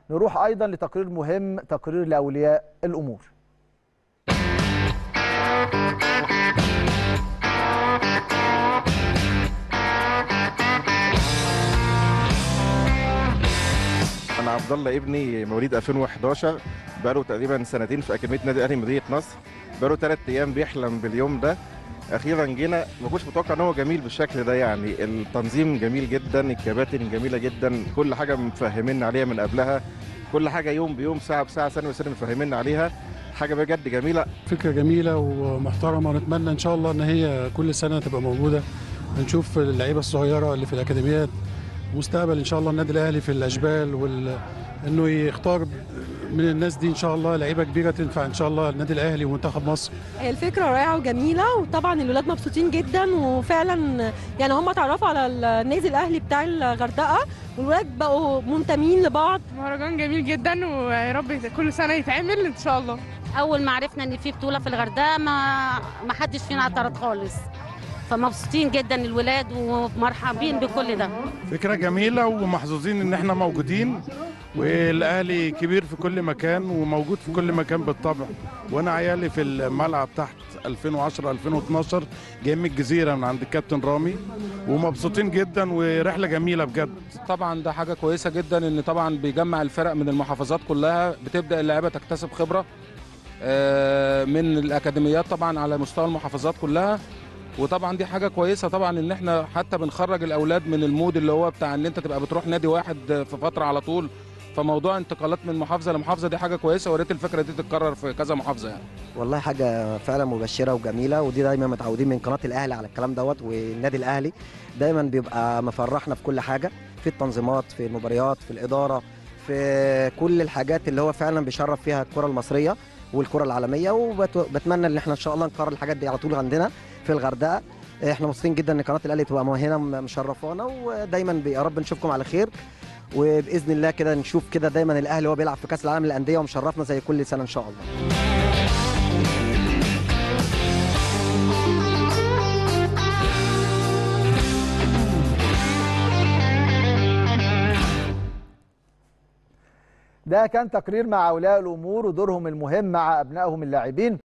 نروح ايضا لتقرير مهم تقرير لاولياء الامور انا عبد الله ابني مواليد 2011 بقاله تقريبا سنتين في اكاديميه نادي الاهلي مدينه نصر بقاله ثلاث ايام بيحلم باليوم ده اخيرا جينا ما كنتش متوقع ان هو جميل بالشكل ده يعني التنظيم جميل جدا الكباتن جميله جدا كل حاجه مفهمين عليها من قبلها كل حاجه يوم بيوم ساعه بساعه سنه بسنه مفهمين عليها حاجه بجد جميله فكرة جميلة ومحترمة ونتمنى إن شاء الله إن هي كل سنة تبقى موجودة نشوف اللعيبة الصغيرة اللي في الأكاديميات مستقبل إن شاء الله النادي الأهلي في الأشبال وال... إنه يختار من الناس دي إن شاء الله لعيبة كبيرة تنفع إن شاء الله النادي الأهلي ومنتخب مصر الفكرة رائعة وجميلة وطبعا الولاد مبسوطين جدا وفعلا يعني هم اتعرفوا على النادي الأهلي بتاع الغردقة والولاد بقوا منتمين لبعض مهرجان جميل جدا ويا رب كل سنه يتعمل ان شاء الله اول ما عرفنا ان في بطوله في الغردقه ما ما حدش فينا اعترض خالص فمبسوطين جدا الولاد ومرحبين بكل ده فكرة جميلة ومحظوظين إن إحنا موجودين والأهلي كبير في كل مكان وموجود في كل مكان بالطبع وأنا عيالي في الملعب تحت 2010 2012 جايين من الجزيرة من عند الكابتن رامي ومبسوطين جدا ورحلة جميلة بجد طبعا ده حاجه كويسه جدا ان طبعا بيجمع الفرق من المحافظات كلها بتبدا اللعيبه تكتسب خبره آه، من الاكاديميات طبعا على مستوى المحافظات كلها وطبعا دي حاجه كويسه طبعا ان احنا حتى بنخرج الاولاد من المود اللي هو بتاع ان انت تبقى بتروح نادي واحد في فتره على طول فموضوع انتقالات من محافظه لمحافظه دي حاجه كويسه وريت الفكره دي تتكرر في كذا محافظه يعني والله حاجة فعلا مبشرة وجميلة ودي دايما متعودين من قناة الأهلي على الكلام دوت والنادي الأهلي دايما بيبقى مفرحنا في كل حاجة في التنظيمات في المباريات في الإدارة في كل الحاجات اللي هو فعلا بيشرف فيها الكرة المصرية والكرة العالمية وبتمنى ان احنا ان شاء الله نكرر الحاجات دي على طول عندنا في الغردقة احنا مبسوطين جدا ان قناة الأهلي تبقى هنا مشرفانا ودايما يا رب نشوفكم على خير وباذن الله كده نشوف كده دايما الاهلي وهو بيلعب في كاس العالم للانديه ومشرفنا زي كل سنه ان شاء الله ده كان تقرير مع اولياء الامور ودورهم المهم مع ابنائهم اللاعبين